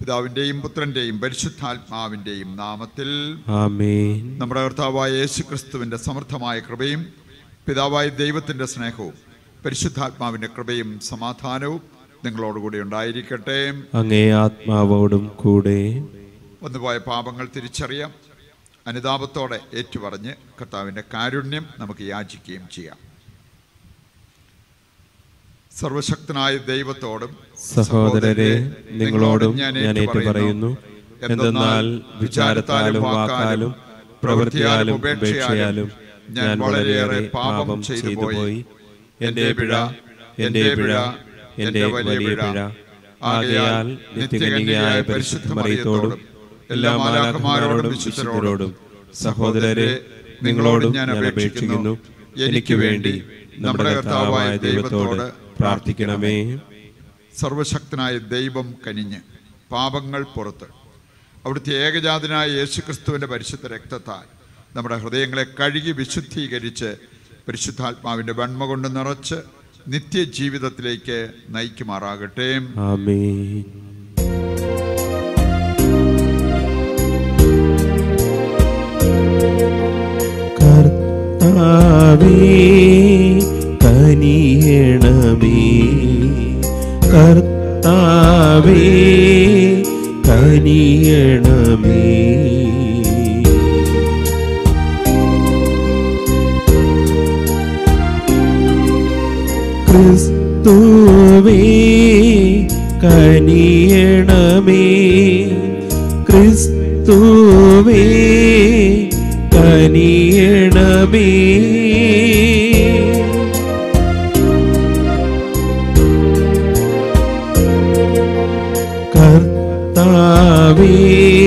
പിതാവിൻ്റെയും പുത്രൻ്റെയും പരിശുദ്ധാത്മാവിൻ്റെയും നാമത്തിൽ ആമേൻ നമ്മുടെ കർത്താവായ യേശു ക്രിസ്തുവിൻ്റെ സമർത്ഥമായ കൃപയും പിതാവായ ദൈവത്തിൻ്റെ സ്നേഹവും പരിശുദ്ധാത്മാവിൻ്റെ കൃപയും സമാധാനവും നിങ്ങളോടുകൂടി ഉണ്ടായിരിക്കട്ടെ അങ്ങേ ആത്മാവോടും കൂടെ വന്നുപോയ പാപങ്ങൾ തിരിച്ചറിയാം അനുതാപത്തോടെ ഏറ്റുപറഞ്ഞ് കർത്താവിൻ്റെ കാരുണ്യം നമുക്ക് യാചിക്കുകയും ചെയ്യാം സർവശക്തനായ ദൈവത്തോടും സഹോദരരെ നിങ്ങളോടും ഞാൻ ഏറ്റു പറയുന്നു എന്തെന്നാൽ വിചാരത്താലും വാക്കാലും പ്രവൃത്തിയാലും ഉപേക്ഷയാലും ഞാൻ വളരെയേറെ പാപം ചെയ്തു പോയി എന്റെ പിഴ എന്റെ പിഴ എന്റെ വലിയ പിഴ ആകയാൽ നിത്യകന്യകയായ പരിശുദ്ധ മറിയത്തോടും എല്ലാ മാലാഖമാരോടും വിശുദ്ധരോടും സഹോദരരെ നിങ്ങളോടും ഞാൻ അപേക്ഷിക്കുന്നു എനിക്ക് വേണ്ടി നമ്മുടെ കർത്താവായ ദൈവത്തോട് പ്രാർത്ഥിക്കണമേ സർവശക്തനായ ദൈവം കനിഞ്ഞ് പാപങ്ങൾ പുറത്ത് അവിടുത്തെ ഏകജാതനായ യേശുക്രിസ്തുവിൻ്റെ പരിശുദ്ധ രക്തത്താൽ നമ്മുടെ ഹൃദയങ്ങളെ കഴുകി വിശുദ്ധീകരിച്ച് പരിശുദ്ധാത്മാവിൻ്റെ വെണ്മ കൊണ്ട് നിറച്ച് നിത്യജീവിതത്തിലേക്ക് നയിക്കുമാറാകട്ടെ ആമേൻ കർത്താവേ കനിയണമേ കർത്താവേ കനിയണമേ ക്രിസ്തുവേ കനിയണമേ ക്രിസ്തുവേ കനിയണമേ കർത്താവേ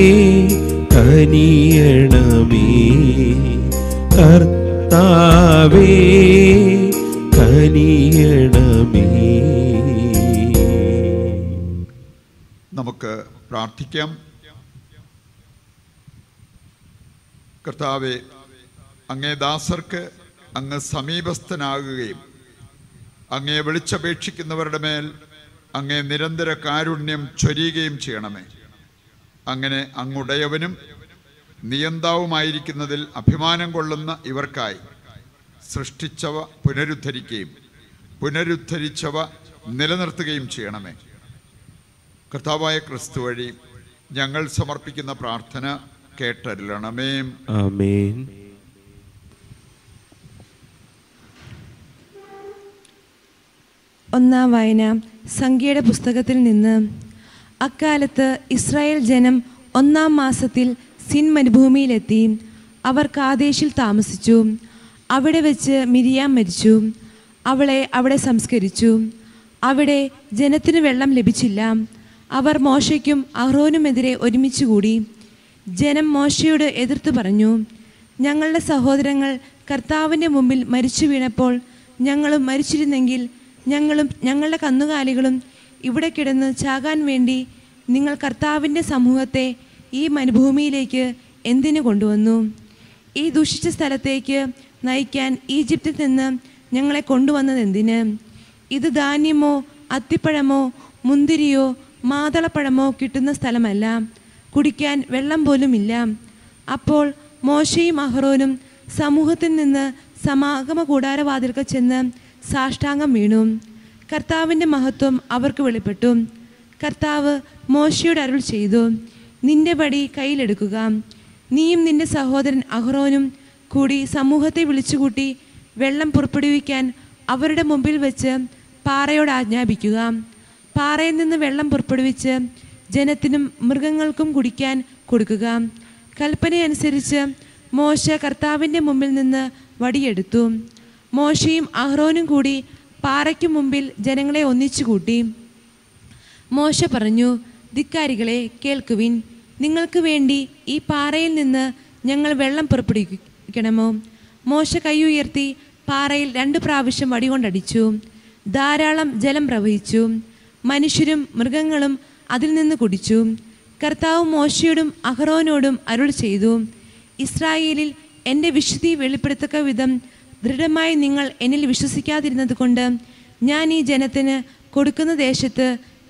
കനിയണമേ കർത്താവേ കനിയണമേ നമുക്ക് പ്രാർത്ഥിക്കാം കർത്താവെ അങ്ങേ ദാസർക്ക് അങ്ങ് സമീപസ്ഥനാകുകയും അങ്ങേ വിളിച്ചപേക്ഷിക്കുന്നവരുടെ മേൽ അങ്ങേ നിരന്തര കാരുണ്യം ചൊരിയുകയും ചെയ്യണമേ അങ്ങനെ അങ്ങുടയവനും നിയന്താവുമായിരിക്കുന്നതിൽ അഭിമാനം കൊള്ളുന്ന ഇവർക്കായി സൃഷ്ടിച്ചവ പുനരുദ്ധരിക്കുകയും പുനരുദ്ധരിച്ചവ നിലനിർത്തുകയും ചെയ്യണമേ കർത്താവായ ക്രിസ്തു വഴി ഞങ്ങൾ സമർപ്പിക്കുന്ന പ്രാർത്ഥന കേട്ടരുളണമേ ആമേൻ ഒന്നാം വായന സംഖ്യയുടെ പുസ്തകത്തിൽ നിന്ന് അക്കാലത്ത് ഇസ്രായേൽ ജനം ഒന്നാം മാസത്തിൽ സിൻ മരുഭൂമിയിലെത്തി അവർ കാദേശിൽ താമസിച്ചു അവിടെ വെച്ച് മിരിയാം മരിച്ചു അവളെ അവിടെ സംസ്കരിച്ചു അവിടെ ജനത്തിനു വെള്ളം ലഭിച്ചില്ല അവർ മോശയ്ക്കും അഹ്റോനുമെതിരെ ഒരുമിച്ച് കൂടി ജനം മോശയോട് എതിർത്തു പറഞ്ഞു ഞങ്ങളുടെ സഹോദരങ്ങൾ കർത്താവിൻ്റെ മുമ്പിൽ മരിച്ചു വീണപ്പോൾ ഞങ്ങളും മരിച്ചിരുന്നെങ്കിൽ ഞങ്ങളും ഞങ്ങളുടെ കന്നുകാലികളും ഇവിടെ കിടന്ന് ചാകാൻ വേണ്ടി നിങ്ങൾ കർത്താവിൻ്റെ സമൂഹത്തെ ഈ മരുഭൂമിയിലേക്ക് എന്തിനു കൊണ്ടുവന്നു ഈ ദുഷിച്ച സ്ഥലത്തേക്ക് നയിക്കാൻ ഈജിപ്തിൽ നിന്ന് ഞങ്ങളെ കൊണ്ടുവന്നത് എന്തിന് ഇത് ധാന്യമോ അത്തിപ്പഴമോ മുന്തിരിയോ മാതളപ്പഴമോ കിട്ടുന്ന സ്ഥലമല്ല കുടിക്കാൻ വെള്ളം പോലുമില്ല അപ്പോൾ മോശയും അഹ്റോനും സമൂഹത്തിൽ നിന്ന് സമാഗമ കൂടാരവാതിൽക്ക് ചെന്ന് സാഷ്ടാംഗം വീണു കർത്താവിൻ്റെ മഹത്വം അവർക്ക് വെളിപ്പെട്ടു കർത്താവ് മോശയോട് അരുൾ ചെയ്തു നിന്റെ പടി കയ്യിലെടുക്കുക നീയും നിന്റെ സഹോദരൻ അഹ്റോനും കൂടി സമൂഹത്തെ വിളിച്ചുകൂട്ടി വെള്ളം പുറപ്പെടുവിക്കാൻ അവരുടെ മുമ്പിൽ വെച്ച് പാറയോട് ആജ്ഞാപിക്കുക പാറയിൽ നിന്ന് വെള്ളം പുറപ്പെടുവിച്ച് ജനത്തിനും മൃഗങ്ങൾക്കും കുടിക്കാൻ കൊടുക്കുക കൽപ്പനയനുസരിച്ച് മോശ കർത്താവിൻ്റെ മുമ്പിൽ നിന്ന് വടിയെടുത്തു മോശയും അഹ്റോനും കൂടി പാറയ്ക്ക് മുമ്പിൽ ജനങ്ങളെ ഒന്നിച്ചു കൂട്ടി മോശ പറഞ്ഞു ധിക്കാരികളെ കേൾക്കുവിൻ നിങ്ങൾക്ക് വേണ്ടി ഈ പാറയിൽ നിന്ന് ഞങ്ങൾ വെള്ളം പുറപ്പെടുവിക്കണമോ മോശ കൈ ഉയർത്തി പാറയിൽ രണ്ട് പ്രാവശ്യം വടികൊണ്ടടിച്ചു ധാരാളം ജലം പ്രവഹിച്ചു മനുഷ്യരും മൃഗങ്ങളും അതിൽ നിന്ന് കുടിച്ചു കർത്താവ് മോശയോടും അഹ്റോനോടും അരുൾ ചെയ്തു ഇസ്രായേലിൽ എൻ്റെ വിശുദ്ധി വെളിപ്പെടുത്തക്ക വിധം ദൃഢമായി നിങ്ങൾ എന്നിൽ വിശ്വസിക്കാതിരുന്നത് കൊണ്ട് ഞാൻ ഈ ജനത്തിന് കൊടുക്കുന്ന ദേശത്ത്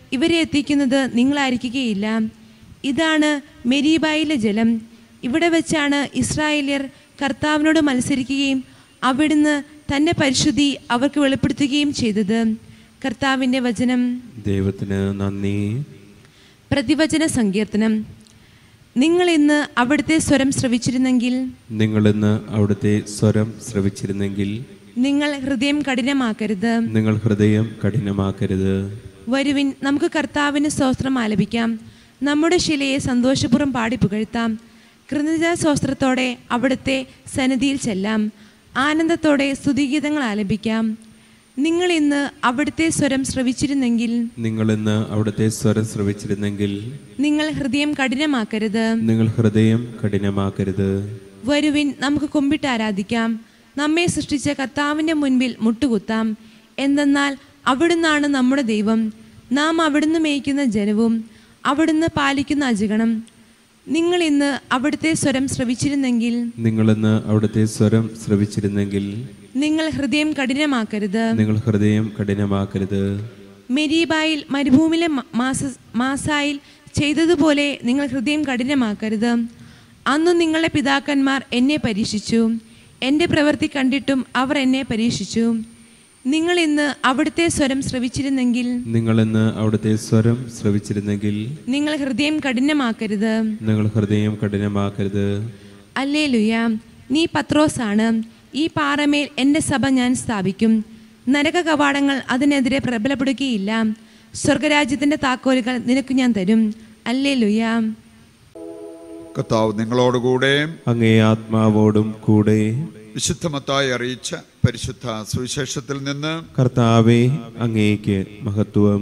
ഇവരെ എത്തിക്കുന്നത് നിങ്ങളായിരിക്കുകയില്ല ഇതാണ് മെരീബായിലെ ജലം ഇവിടെ വെച്ചാണ് ഇസ്രായേല്യർ കർത്താവിനോട് മത്സരിക്കുകയും അവിടുന്ന് തൻ്റെ പരിശുദ്ധി അവർക്ക് വെളിപ്പെടുത്തുകയും ചെയ്തത് കർത്താവിൻ്റെ വചനം ദൈവത്തിന് നന്ദി പ്രതിവചന സങ്കീർത്തനം നിങ്ങൾ ഇന്ന് അവിടുത്തെ സ്വരം ശ്രവിച്ചിരുന്നെങ്കിൽ നിങ്ങളിന്ന് അവിടുത്തെ സ്വരം ശ്രവിച്ചിരുന്നെങ്കിൽ നിങ്ങൾ ഹൃദയം കഠിനമാക്കരുത് നിങ്ങൾ ഹൃദയം കഠിനമാക്കരുത് വരുവിൻ നമുക്ക് കർത്താവിന് സ്തോത്രം ആലപിക്കാം നമ്മുടെ ശിലയെ സന്തോഷപൂർവ്വം പാടി പുകഴ്ത്താം കൃതജ്ഞതാ സ്തോത്രത്തോടെ അവിടുത്തെ സന്നിധിയിൽ ചെല്ലാം ആനന്ദത്തോടെ സ്തുതിഗീതങ്ങൾ ആലപിക്കാം നിങ്ങൾ ഇന്ന് അവിടുത്തെ സ്വരം ശ്രവിച്ചിരുന്നെങ്കിൽ നിങ്ങളിന്ന് അവിടുത്തെ സ്വരം ശ്രവിച്ചിരുന്നെങ്കിൽ നിങ്ങൾ ഹൃദയം കഠിനമാക്കരുത് നിങ്ങൾ ഹൃദയം കഠിനമാക്കരുത് വരുവിൻ നമുക്ക് കുമ്പിട്ട് ആരാധിക്കാം നമ്മെ സൃഷ്ടിച്ച കർത്താവിൻ്റെ മുൻപിൽ മുട്ടുകുത്താം എന്തെന്നാൽ അവിടുന്നാണ് നമ്മുടെ ദൈവം നാം അവിടുന്ന് മേയ്ക്കുന്ന ജനവും അവിടുന്ന് പാലിക്കുന്ന അജഗണം നിങ്ങൾ ഇന്ന് അവിടുത്തെ സ്വരം ശ്രവിച്ചിരുന്നെങ്കിൽ നിങ്ങളിന്ന് അവിടുത്തെ സ്വരം ശ്രവിച്ചിരുന്നെങ്കിൽ നിങ്ങൾ ഹൃദയം കഠിനമാക്കരുത് നിങ്ങൾ ഹൃദയം കഠിനമാക്കരുത് മെരീബായിൽ മരുഭൂമിയിലെ മ- മാസ മാസായിൽ ചെയ്തതുപോലെ നിങ്ങൾ ഹൃദയം കഠിനമാക്കരുത് അന്നു നിങ്ങളുടെ പിതാക്കന്മാർ എന്നെ പരീക്ഷിച്ചു എൻ്റെ പ്രവൃത്തി കണ്ടിട്ടും അവർ എന്നെ പരീക്ഷിച്ചു നിങ്ങൾ ഇന്ന് അവിടുത്തെ സ്വരം ശ്രവിച്ചിരുന്നെങ്കിൽ നിങ്ങളിന്ന് അവിടുത്തെ സ്വരം ശ്രവിച്ചിരുന്നെങ്കിൽ നിങ്ങൾ ഹൃദയം കഠിനമാക്കരുത് നിങ്ങൾ ഹൃദയം കഠിനമാക്കരുത് അല്ലേ ലുയ നീ പത്രോസാണ് ഈ പാറമേൽ എൻ്റെ സഭ ഞാൻ സ്ഥാപിക്കും നരക കവാടങ്ങൾ അതിനെതിരെ പ്രബലപ്പെടുകയില്ല സ്വർഗരാജ്യത്തിൻ്റെ താക്കോലുകൾ നിനക്ക് ഞാൻ തരും അല്ലേ ലുയ കർത്താവ് നിങ്ങളോടുകൂടെ അങ്ങേ ആത്മാവോടും കൂടെ വിശുദ്ധമത്തായി അറിയിച്ച പരിശുദ്ധ സുവിശേഷത്തിൽ നിന്ന് കർത്താവെ അങ്ങേക്ക് മഹത്വം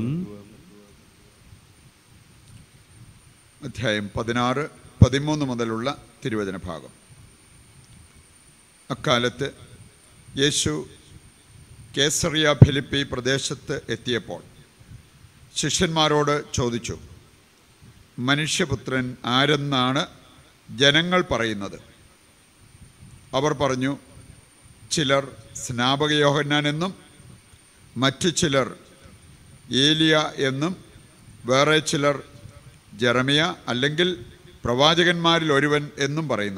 അധ്യായം പതിനാറ് പതിമൂന്ന് മുതലുള്ള തിരുവചന ഭാഗം അക്കാലത്ത് യേശു കേസറിയ ഫിലിപ്പി പ്രദേശത്ത് എത്തിയപ്പോൾ ശിഷ്യന്മാരോട് ചോദിച്ചു മനുഷ്യപുത്രൻ ആരെന്നാണ് ജനങ്ങൾ പറയുന്നത് അവർ പറഞ്ഞു ചിലർ സ്നാപക യോഹന്നാൻ എന്നും മറ്റു ചിലർ ഏലിയ എന്നും വേറെ ചിലർ ജെറമിയ അല്ലെങ്കിൽ പ്രവാചകന്മാരിൽ ഒരുവൻ എന്നും പറയുന്നു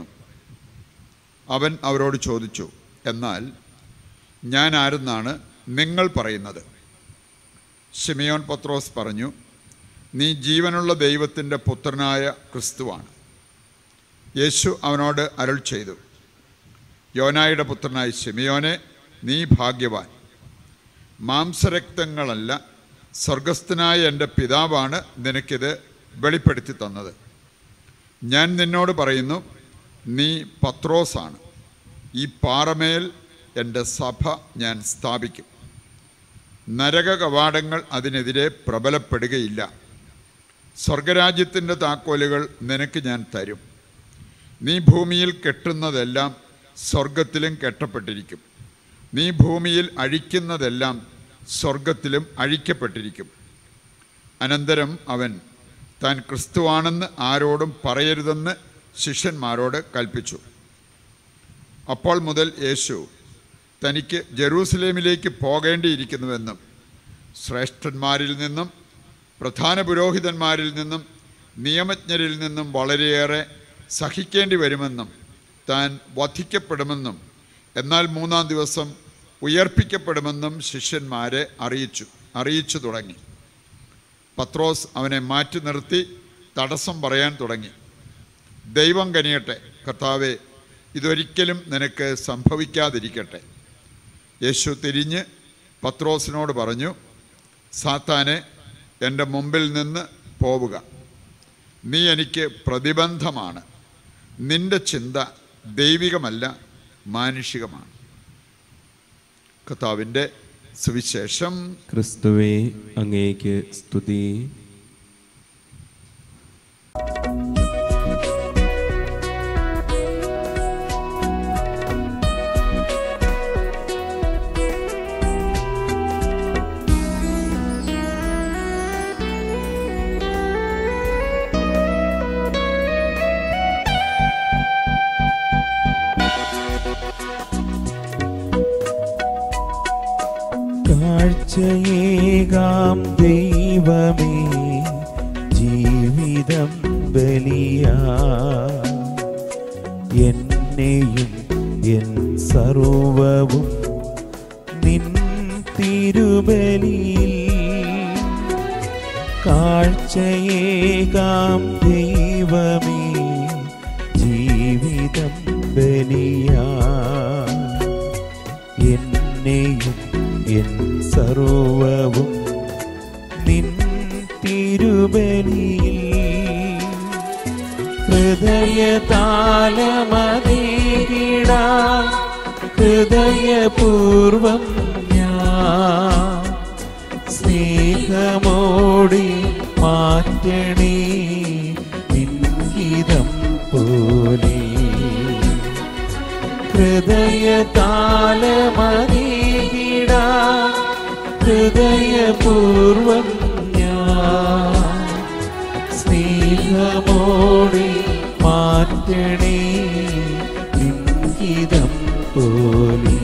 അവൻ അവരോട് ചോദിച്ചു എന്നാൽ ഞാൻ ആരെന്നാണ് നിങ്ങൾ പറയുന്നത് ഷിമിയോൻ പത്രോസ് പറഞ്ഞു നീ ജീവനുള്ള ദൈവത്തിൻ്റെ പുത്രനായ ക്രിസ്തുവാണ് യേശു അവനോട് അരുൾ ചെയ്തു യോനായുടെ പുത്രനായ ഷിമിയോനെ നീ ഭാഗ്യവാൻ മാംസരക്തങ്ങളല്ല സ്വർഗസ്ഥനായ എൻ്റെ പിതാവാണ് നിനക്കിത് വെളിപ്പെടുത്തി തന്നത് ഞാൻ നിന്നോട് പറയുന്നു നീ പത്രോസാണ് ഈ പാറമേൽ എൻ്റെ സഭ ഞാൻ സ്ഥാപിക്കും നരക കവാടങ്ങൾ അതിനെതിരെ പ്രബലപ്പെടുകയില്ല സ്വർഗരാജ്യത്തിൻ്റെ താക്കോലുകൾ നിനക്ക് ഞാൻ തരും നീ ഭൂമിയിൽ കെട്ടുന്നതെല്ലാം സ്വർഗത്തിലും കെട്ടപ്പെട്ടിരിക്കും നീ ഭൂമിയിൽ അഴിക്കുന്നതെല്ലാം സ്വർഗത്തിലും അഴിക്കപ്പെട്ടിരിക്കും അനന്തരം അവൻ താൻ ക്രിസ്തുവാണെന്ന് ആരോടും പറയരുതെന്ന് ശിഷ്യന്മാരോട് കൽപ്പിച്ചു അപ്പോൾ മുതൽ യേശു തനിക്ക് ജെറൂസലേമിലേക്ക് പോകേണ്ടിയിരിക്കുന്നുവെന്നും ശ്രേഷ്ഠന്മാരിൽ നിന്നും പ്രധാന പുരോഹിതന്മാരിൽ നിന്നും നിയമജ്ഞരിൽ നിന്നും വളരെയേറെ സഹിക്കേണ്ടി വരുമെന്നും താൻ വധിക്കപ്പെടുമെന്നും എന്നാൽ മൂന്നാം ദിവസം ഉയർപ്പിക്കപ്പെടുമെന്നും ശിഷ്യന്മാരെ അറിയിച്ചു അറിയിച്ചു തുടങ്ങി പത്രോസ് അവനെ മാറ്റി നിർത്തി തടസ്സം പറയാൻ തുടങ്ങി ദൈവം കനിയട്ടെ കർത്താവെ ഇതൊരിക്കലും നിനക്ക് സംഭവിക്കാതിരിക്കട്ടെ യേശു തിരിഞ്ഞ് പത്രോസിനോട് പറഞ്ഞു സാത്താനെ എൻ്റെ മുമ്പിൽ നിന്ന് പോവുക നീ എനിക്ക് പ്രതിബന്ധമാണ് നിന്റെ ചിന്ത ദൈവികമല്ല മാനുഷികമാണ് കർത്താവിൻ്റെ സുവിശേഷം ക്രിസ്തുവെ അങ്ങേക്ക് സ്തുതി കാഴ്ചയേകാം ദൈവമേ ജീവിതം ബലിയാ എന്നെയും എൻ സർവവും നിൻ തിരുബലിയിൽ കാഴ്ചയേകാം ദൈവമേ ജീവിതം ബലിയാ എന്നെയും എൻ സർവവും നിൻ തിരുബലിയിൽ ഹൃദയതാലമതീകിട ഹൃദയപൂർവം ഞാൻ സ്നേഹമോടി മാറ്റണേ നിൻഹിതം പോലെ ഹൃദയതാലമതീകിട ഹൃദയപൂർവം ഞാൻ സ്നേഹമോടി മാറ്റണേ നിൻഹിതം പോലെ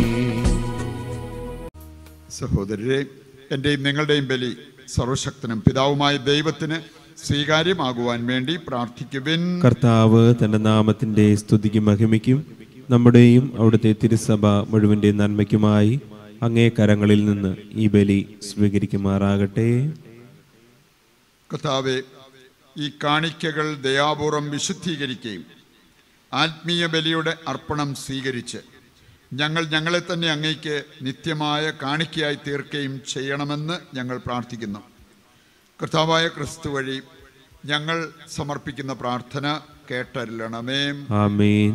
സഹോദരരെ എൻ്റെയും നിങ്ങളുടെയും ബലി സർവശക്തനും പിതാവുമായ ദൈവത്തിന് സ്വീകാര്യമാകുവാൻ വേണ്ടി പ്രാർത്ഥിക്കുവിൻ കർത്താവ് തന്റെ നാമത്തിന്റെ സ്തുതിക്കും മഹിമയ്ക്കും നമ്മുടെയും അവിടുത്തെ തിരുസഭ മുഴുവന്റെ നന്മയ്ക്കുമായി അങ്ങേ കരങ്ങളിൽ നിന്ന് ഈ ബലി സ്വീകരിക്കുമാറാകട്ടെ കർത്താവെ ഈ കാണിക്കകൾ ദയാപൂർവം വിശുദ്ധീകരിക്കുകയും ആത്മീയ ബലിയുടെ അർപ്പണം സ്വീകരിച്ച് ഞങ്ങൾ ഞങ്ങളെ തന്നെ അങ്ങേക്ക് നിത്യമായ കാണിക്കയായി തീർക്കുകയും ചെയ്യണമെന്ന് ഞങ്ങൾ പ്രാർത്ഥിക്കുന്നു കർത്താവായ ക്രിസ്തു വഴി ഞങ്ങൾ സമർപ്പിക്കുന്ന പ്രാർത്ഥന കേട്ടരുളണമേ ആമേൻ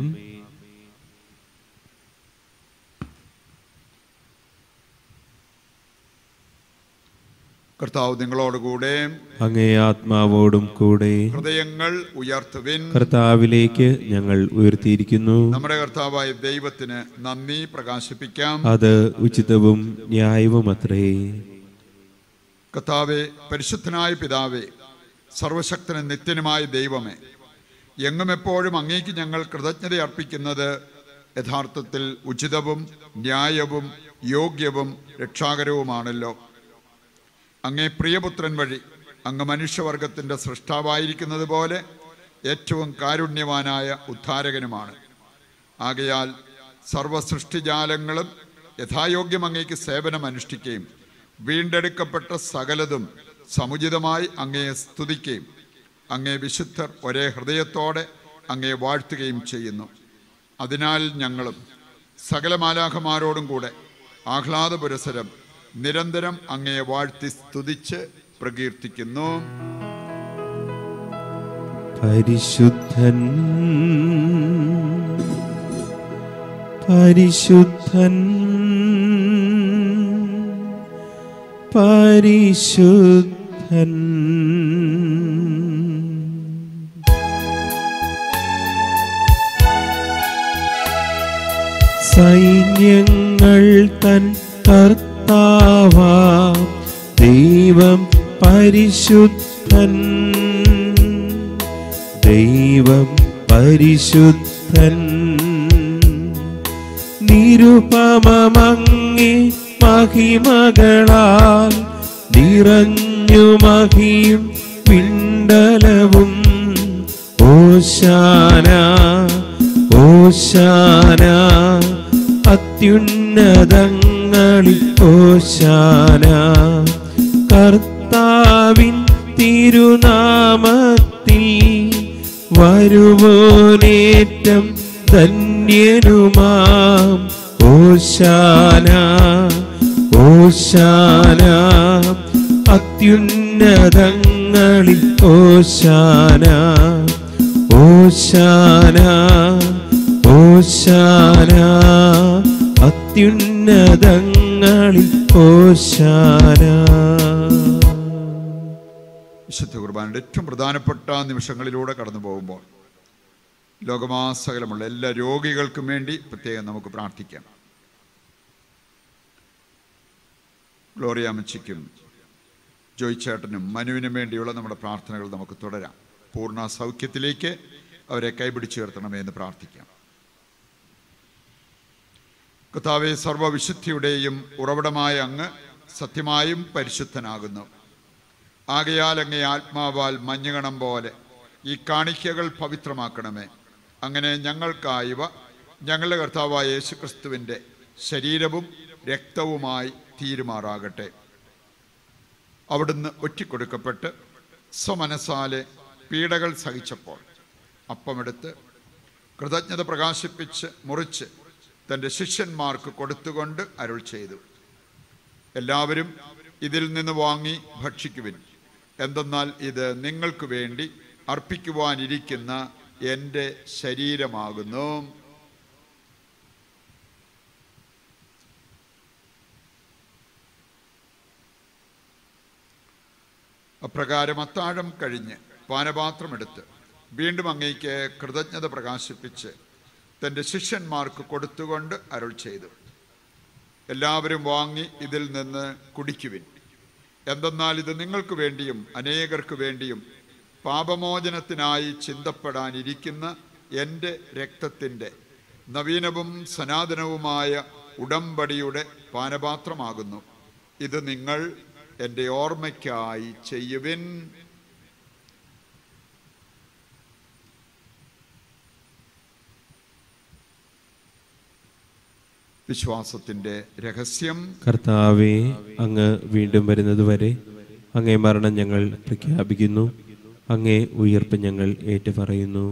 കർത്താവ് നിങ്ങളോടുകൂടെ അങ്ങേ ആത്മാവോടും കൂടെ ഹൃദയങ്ങൾ ഉയർത്തുവിൻ കർത്താവിലേക്ക് ഞങ്ങൾ ഉയർത്തിയിരിക്കുന്നു നമ്മുടെ കർത്താവായ ദൈവത്തിന് നന്ദി പ്രകാശിപ്പിക്കാം അത് ഉചിതവും ന്യായവും അത്രേ കർത്താവെ പരിശുദ്ധനായ പിതാവേ സർവശക്തനും നിത്യനുമായ ദൈവമേ എങ്ങും എപ്പോഴും അങ്ങേക്ക് ഞങ്ങൾ കൃതജ്ഞത അർപ്പിക്കുന്നത് യഥാർത്ഥത്തിൽ ഉചിതവും ന്യായവും യോഗ്യവും രക്ഷാകരവുമാണല്ലോ അങ്ങേ പ്രിയപുത്രൻ വഴി അങ്ങ് മനുഷ്യവർഗത്തിൻ്റെ സൃഷ്ടാവായിരിക്കുന്നത് പോലെ ഏറ്റവും കാരുണ്യവാനായ ഉദ്ധാരകനുമാണ് ആകയാൽ സർവസൃഷ്ടിജാലങ്ങളും യഥായോഗ്യം അങ്ങേക്ക് സേവനം അനുഷ്ഠിക്കുകയും വീണ്ടെടുക്കപ്പെട്ട സകലതും സമുചിതമായി അങ്ങയെ സ്തുതിക്കുകയും അങ്ങേ വിശുദ്ധർ ഒരേ ഹൃദയത്തോടെ അങ്ങയെ വാഴ്ത്തുകയും ചെയ്യുന്നു അതിനാൽ ഞങ്ങളും സകല മാലാഖമാരോടും കൂടെ ആഹ്ലാദ പുരസരം നിരന്തരം അങ്ങയെ വാഴ്ത്തി സ്തുതിച്ച് പ്രകീർത്തിക്കുന്നു പരിശുദ്ധൻ പരിശുദ്ധൻ പരിശുദ്ധൻ സൈന്യങ്ങൾ തൻ കർത്താവാ ദൈവം പരിശുദ്ധൻ ദൈവം പരിശുദ്ധൻ നിരുപമങ്ങി മഹിമകളാൽ നിറഞ്ഞു മഹിയും പിണ്ടലവും ഓശാന ഓശാന അത്യുന്നതങ്ങളിൽ ഓശാന കർത്താവിൻ തിരുനാമത്തിൽ വരുവോനേറ്റം ധന്യനുമാം ഓശാന ഓശാന അത്യുന്നതങ്ങളിൽ ഓശാന ഓശാന ഓശാന അത്യുന്നതങ്ങളിൽ ഓശാന വിശുദ്ധ കുർബാനയുടെ ഏറ്റവും പ്രധാനപ്പെട്ട നിമിഷങ്ങളിലൂടെ കടന്നു പോകുമ്പോൾ ലോകമാസകലമുള്ള എല്ലാ രോഗികൾക്കും വേണ്ടി പ്രത്യേകം നമുക്ക് പ്രാർത്ഥിക്കാം ഗ്ലോറിയ അമ്മച്ചിക്കും ജോയ് ചേട്ടനും മനുവിനും വേണ്ടിയുള്ള നമ്മുടെ പ്രാർത്ഥനകൾ നമുക്ക് തുടരാം പൂർണ്ണ സൗഖ്യത്തിലേക്ക് അവരെ കൈപിടിച്ചു ഉയർത്തണമേ എന്ന് പ്രാർത്ഥിക്കാം കർത്താവെ സർവവിശുദ്ധിയുടെയും ഉറവിടമായ അങ്ങ് സത്യമായും പരിശുദ്ധനാകുന്നു ആകയാൽ അങ്ങേ ആത്മാവാൽ മഞ്ഞുകണം പോലെ ഈ കാണിക്കകൾ പവിത്രമാക്കണമേ അങ്ങനെ ഞങ്ങൾക്കായവ ഞങ്ങളുടെ കർത്താവായ യേശുക്രിസ്തുവിൻ്റെ ശരീരവും രക്തവുമായി തീരുമാറാകട്ടെ അവിടുന്ന് ഒറ്റിക്കൊടുക്കപ്പെട്ട് സ്വമനസാലെ പീഡകൾ സഹിച്ചപ്പോൾ അപ്പമെടുത്ത് കൃതജ്ഞത പ്രകാശിപ്പിച്ച് മുറിച്ച് തൻ്റെ ശിഷ്യന്മാർക്ക് കൊടുത്തുകൊണ്ട് അരുൾ ചെയ്തു എല്ലാവരും ഇതിൽ നിന്ന് വാങ്ങി ഭക്ഷിക്കുവിൻ എന്തെന്നാൽ ഇത് നിങ്ങൾക്ക് വേണ്ടി അർപ്പിക്കുവാനിരിക്കുന്ന എൻ്റെ ശരീരമാകുന്നു അപ്രകാരം അത്താഴം കഴിഞ്ഞ് പാനപാത്രമെടുത്ത് വീണ്ടും അങ്ങേക്ക് കൃതജ്ഞത പ്രകാശിപ്പിച്ച് തൻ്റെ ശിഷ്യന്മാർക്ക് കൊടുത്തുകൊണ്ട് അരുൾ ചെയ്തു എല്ലാവരും വാങ്ങി ഇതിൽ നിന്ന് കുടിക്കുവിൻ എന്തെന്നാൽ ഇത് നിങ്ങൾക്ക് വേണ്ടിയും അനേകർക്ക് വേണ്ടിയും പാപമോചനത്തിനായി ചിന്തപ്പെടാനിരിക്കുന്ന എൻ്റെ രക്തത്തിൻ്റെ നവീനവും സനാതനവുമായ ഉടമ്പടിയുടെ പാനപാത്രമാകുന്നു ഇത് നിങ്ങൾ എൻ്റെ ഓർമ്മയ്ക്കായി ചെയ്യുവിൻ വിശ്വാസത്തിൻ്റെ രഹസ്യം കർത്താവെ അങ്ങ് വീണ്ടും വരുന്നതുവരെ അങ്ങേ മരണം ഞങ്ങൾ പ്രഖ്യാപിക്കുന്നു അങ്ങേ ഉയർപ്പ് ഞങ്ങൾ ഏറ്റുപറയുന്നു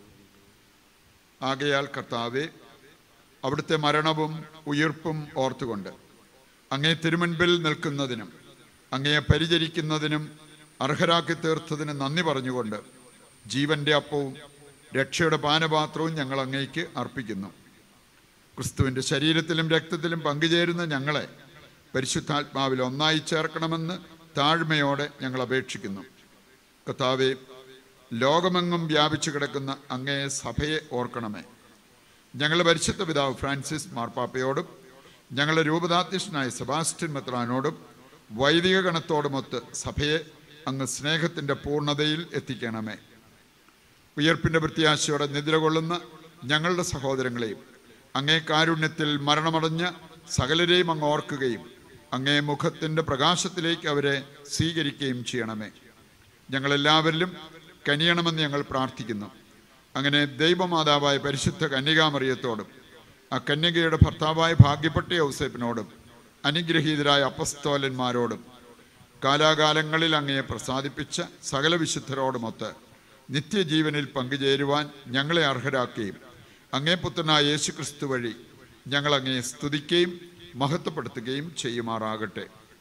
ആകയാൽ കർത്താവെ അവിടുത്തെ മരണവും ഉയിർപ്പും ഓർത്തുകൊണ്ട് അങ്ങേ തിരുമുൻപിൽ നിൽക്കുന്നതിനും അങ്ങയെ പരിചരിക്കുന്നതിനും അർഹരാക്കി തീർത്തതിന് നന്ദി പറഞ്ഞുകൊണ്ട് ജീവന്റെ അപ്പവും രക്ഷയുടെ പാനപാത്രവും ഞങ്ങൾ അങ്ങേക്ക് അർപ്പിക്കുന്നു ക്രിസ്തുവിൻ്റെ ശരീരത്തിലും രക്തത്തിലും പങ്കുചേരുന്ന ഞങ്ങളെ പരിശുദ്ധാത്മാവിൽ ഒന്നായി ചേർക്കണമെന്ന് താഴ്മയോടെ ഞങ്ങൾ അപേക്ഷിക്കുന്നു കർത്താവെ ലോകമെങ്ങും വ്യാപിച്ചു കിടക്കുന്ന അങ്ങേ സഭയെ ഓർക്കണമേ ഞങ്ങളുടെ പരിശുദ്ധ പിതാവ് ഫ്രാൻസിസ് മാർപ്പാപ്പയോടും ഞങ്ങളുടെ രൂപതാധ്യക്ഷനായ സെബാസ്റ്റ്യൻ മെത്രാനോടും വൈദിക ഗണത്തോടുമൊത്ത് സഭയെ അങ്ങ് സ്നേഹത്തിൻ്റെ പൂർണ്ണതയിൽ എത്തിക്കണമേ ഉയർപ്പിൻ്റെ പ്രത്യാശയോടെ നിദ്ര കൊള്ളുന്ന ഞങ്ങളുടെ സഹോദരങ്ങളെയും അങ്ങേ കാരുണ്യത്തിൽ മരണമടഞ്ഞ സകലരെയും അങ്ങ് ഓർക്കുകയും അങ്ങേ മുഖത്തിൻ്റെ പ്രകാശത്തിലേക്ക് അവരെ സ്വീകരിക്കുകയും ചെയ്യണമേ ഞങ്ങളെല്ലാവരിലും കനിയണമെന്ന് ഞങ്ങൾ പ്രാർത്ഥിക്കുന്നു അങ്ങനെ ദൈവമാതാവായ പരിശുദ്ധ കന്യകാമറിയത്തോടും ആ കന്യകയുടെ ഭർത്താവായ ഭാഗ്യപ്പെട്ട ഔസേപ്പിനോടും അനുഗ്രഹീതരായ അപ്പസ്തോലന്മാരോടും കാലാകാലങ്ങളിൽ അങ്ങയെ പ്രസാദിപ്പിച്ച സകല വിശുദ്ധരോടുമൊത്ത് നിത്യജീവനിൽ പങ്കുചേരുവാൻ ഞങ്ങളെ അർഹരാക്കുകയും അങ്ങേ പുത്രനായ യേശു ക്രിസ്തു വഴി ഞങ്ങൾ അങ്ങയെ സ്തുതിക്കുകയും മഹത്വപ്പെടുത്തുകയും ചെയ്യുമാറാകട്ടെ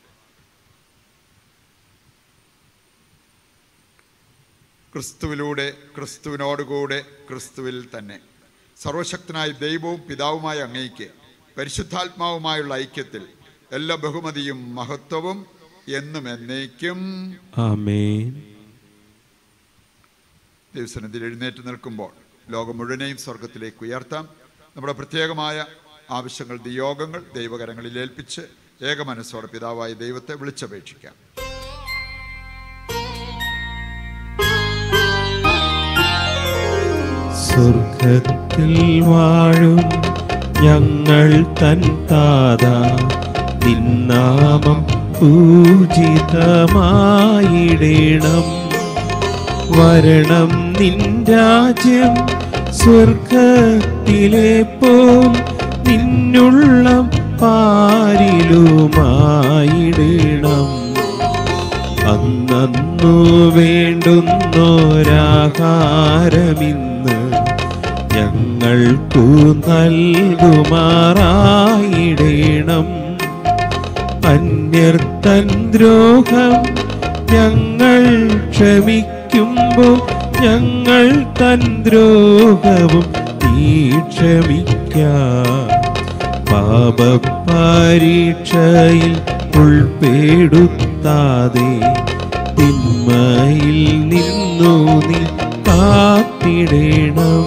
ക്രിസ്തുവിലൂടെ ക്രിസ്തുവിനോടുകൂടെ ക്രിസ്തുവിൽ തന്നെ സർവശക്തനായ ദൈവവും പിതാവുമായ അങ്ങയ്ക്ക് പരിശുദ്ധാത്മാവുമായുള്ള ഐക്യത്തിൽ എല്ലാ ബഹുമതിയും മഹത്വവും എന്നും എന്നേക്കും ആമേൻ ദൈവസന്നിധിയിൽ എഴുന്നേറ്റ് നിൽക്കുമ്പോൾ ലോകം മുഴുവനെയും സ്വർഗത്തിലേക്ക് ഉയർത്താം നമ്മുടെ പ്രത്യേകമായ ആവശ്യങ്ങൾ നിയോഗങ്ങൾ ദൈവകരങ്ങളിൽ ഏൽപ്പിച്ച് ഏകമനസ്സോടെ പിതാവായ ദൈവത്തെ വിളിച്ചപേക്ഷിക്കാം സ്വർഗത്തിൽ വാഴും ഞങ്ങൾ തൻ താത നിന്നാമം പൂജിതമായിടണം വരണം നിൻ രാജ്യം സ്വർഗത്തിലെ പോൽ നിന്നുള്ള പാരിലുമായിടണം അന്നു വേണ്ടുന്നോരാഹാരമിന്ന് ഞങ്ങൾക്കു നൽകുമാറായിടണം അന്യർത്തൻ ദ്രോഹം ഞങ്ങൾ ക്ഷമിക്കുമ്പോൾ ഞങ്ങൾ തൻ ദ്രോഹവും നീ ക്ഷമിക്കാം പാപപരീക്ഷയിൽ ഉൾപ്പെടുത്താതെ തിന്മയിൽ നിന്നു നീ കാത്തിടണം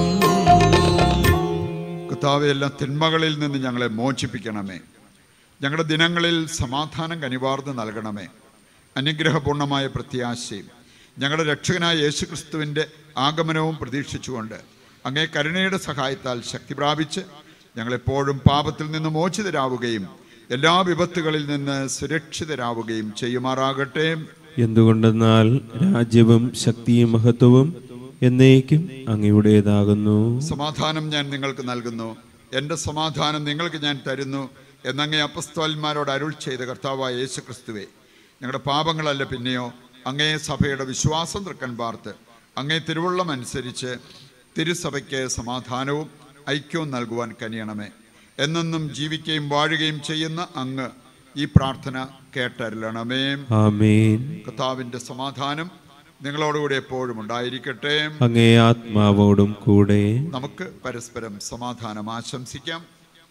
കർത്താവെ എല്ലാ തിന്മകളിൽ നിന്ന് ഞങ്ങളെ മോചിപ്പിക്കണമേ ഞങ്ങളുടെ ദിനങ്ങളിൽ സമാധാനം കനിവാർന്ന് നൽകണമേ അനുഗ്രഹപൂർണമായ പ്രത്യാശയും ഞങ്ങളുടെ രക്ഷകനായ യേശുക്രിസ്തുവിൻ്റെ ആഗമനവും പ്രതീക്ഷിച്ചുകൊണ്ട് അങ്ങേ കരുണയുടെ സഹായത്താൽ ശക്തി പ്രാപിച്ച് ഞങ്ങളെപ്പോഴും പാപത്തിൽ നിന്ന് മോചിതരാവുകയും എല്ലാ വിപത്തുകളിൽ നിന്ന് സുരക്ഷിതരാവുകയും ചെയ്യുമാറാകട്ടെ എന്തുകൊണ്ടെന്നാൽ രാജ്യവും ശക്തിയും മഹത്വവും എന്നേക്കും അങ്ങയുടേതാകുന്നു സമാധാനം ഞാൻ നിങ്ങൾക്ക് നൽകുന്നു എൻ്റെ സമാധാനം നിങ്ങൾക്ക് ഞാൻ തരുന്നു എന്നങ്ങേ അപ്പസ്തോലന്മാരോട് അരുൾ ചെയ്ത കർത്താവായ യേശു ക്രിസ്തുവേ ഞങ്ങളുടെ പാപങ്ങളല്ല പിന്നെയോ അങ്ങേ സഭയുടെ വിശ്വാസം തൃക്കൻ പാർത്ത് അങ്ങേ തിരുവള്ളം അനുസരിച്ച് തിരുസഭയ്ക്ക് സമാധാനവും ഐക്യവും നൽകുവാൻ കനിയണമേ എന്നെന്നും ജീവിക്കുകയും വാഴുകയും ചെയ്യുന്ന അങ്ങ് ഈ പ്രാർത്ഥന കേട്ടരുളണമേ ആമേൻ കർത്താവിൻ്റെ സമാധാനം നിങ്ങളോടുകൂടി എപ്പോഴും ഉണ്ടായിരിക്കട്ടെ അങ്ങേ ആത്മാവോടും കൂടെ നമുക്ക് പരസ്പരം സമാധാനം ആശംസിക്കാം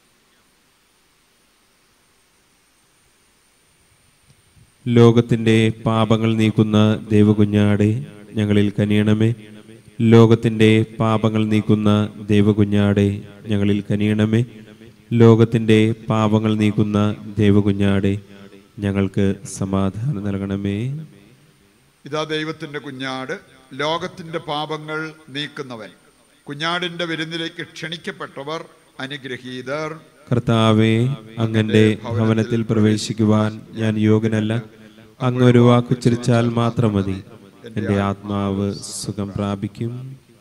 ലോകത്തിന്റെ പാപങ്ങൾ നീക്കുന്ന ദൈവകുഞ്ഞാടെ ഞങ്ങളിൽ കനിയണമേ ലോകത്തിന്റെ പാപങ്ങൾ നീക്കുന്ന ദൈവകുഞ്ഞാടെ ഞങ്ങളിൽ കനിയണമേ ലോകത്തിന്റെ പാപങ്ങൾ നീക്കുന്ന ദൈവകുഞ്ഞാടെ ഞങ്ങൾക്ക് സമാധാനം നൽകണമേ ഇതാ ദൈവത്തിന്റെ കുഞ്ഞാട് ലോകത്തിന്റെ പാപങ്ങൾ നീക്കുന്നവൻ കുഞ്ഞാടിന്റെ വിരുന്നിലേക്ക് ക്ഷണിക്കപ്പെട്ടവർ അനുഗ്രഹീതർ കർത്താവെ അങ്ങന്റെ ഭവനത്തിൽ പ്രവേശിക്കുവാൻ ഞാൻ യോഗ്യനല്ല അങ്ങ് ഒരു വാക്കുച്ചരിച്ചാൽ മാത്രം മതി എന്റെ ആത്മാവ് സുഖം പ്രാപിക്കും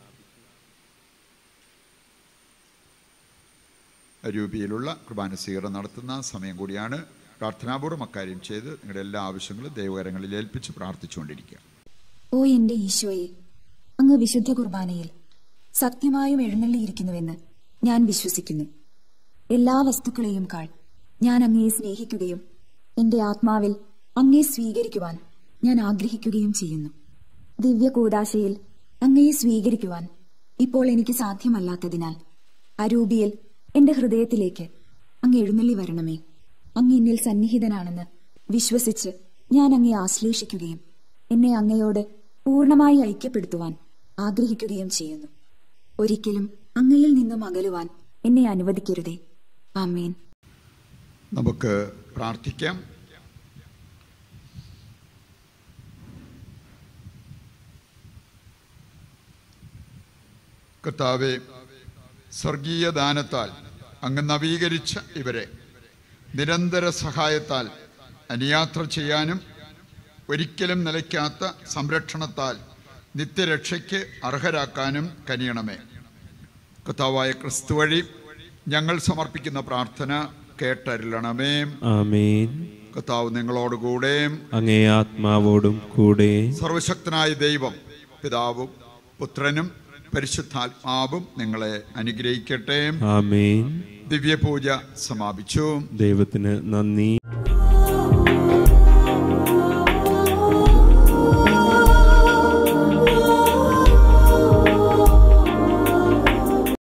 രൂപിയിലുള്ള കുർബാന സ്വീകരണം നടത്തുന്ന സമയം കൂടിയാണ് പ്രാർത്ഥനാപൂർവ്വം അക്കാര്യം ചെയ്ത് നിങ്ങളുടെ എല്ലാ ആവശ്യങ്ങളും ദൈവകരങ്ങളിൽ ഏൽപ്പിച്ച് പ്രാർത്ഥിച്ചുകൊണ്ടിരിക്കുക ഓ എന്റെ ഈശോയെ അങ്ങ് വിശുദ്ധ കുർബാനയിൽ സത്യമായും എഴുന്നള്ളിയിരിക്കുന്നുവെന്ന് ഞാൻ വിശ്വസിക്കുന്നു എല്ലാ വസ്തുക്കളെയും കാൾ ഞാൻ അങ്ങയെ സ്നേഹിക്കുകയും എന്റെ ആത്മാവിൽ അങ്ങയെ സ്വീകരിക്കുവാൻ ഞാൻ ആഗ്രഹിക്കുകയും ചെയ്യുന്നു ദിവ്യ കൂദാശയിൽ അങ്ങയെ സ്വീകരിക്കുവാൻ ഇപ്പോൾ എനിക്ക് സാധ്യമല്ലാത്തതിനാൽ അരൂപിയിൽ എന്റെ ഹൃദയത്തിലേക്ക് അങ്ങ് എഴുന്നള്ളി വരണമേ അങ്ങ് എന്നിൽ സന്നിഹിതനാണെന്ന് വിശ്വസിച്ച് ഞാൻ അങ്ങയെ ആശ്ലേഷിക്കുകയും എന്നെ അങ്ങയോട് പൂർണ്ണമായി ഐക്യപ്പെടുത്തുവാൻ ആഗ്രഹിക്കുകയും ചെയ്യുന്നു ഒരിക്കലും അങ്ങയിൽ നിന്നും അകലുവാൻ എന്നെ അനുവദിക്കരുതേ ആമേൻ നമുക്ക് പ്രാർത്ഥിക്കാം കർത്താവെ സ്വർഗീയ ദാനത്താൽ അങ്ങ് നവീകരിച്ച ഇവരെ നിരന്തര സഹായത്താൽ അനുയാത്ര ചെയ്യാനും ഒരിക്കലും നിലയ്ക്കാത്ത സംരക്ഷണത്താൽ നിത്യരക്ഷയ്ക്ക് അർഹരാക്കാനും കനിയണമേ കർത്താവായ ക്രിസ്തു വഴി ഞങ്ങൾ സമർപ്പിക്കുന്ന പ്രാർത്ഥന കേട്ടരുളണമേ ആമേൻ കർത്താവ് നിങ്ങളോടുകൂടെ അങ്ങേ ആത്മാവോടും കൂടെ സർവശക്തനായ ദൈവം പിതാവും പുത്രനും പരിശുദ്ധാത്മാവും നിങ്ങളെ അനുഗ്രഹിക്കട്ടെ ആമേൻ ദിവ്യപൂജ സമാപിച്ചു ദൈവത്തിന് നന്ദി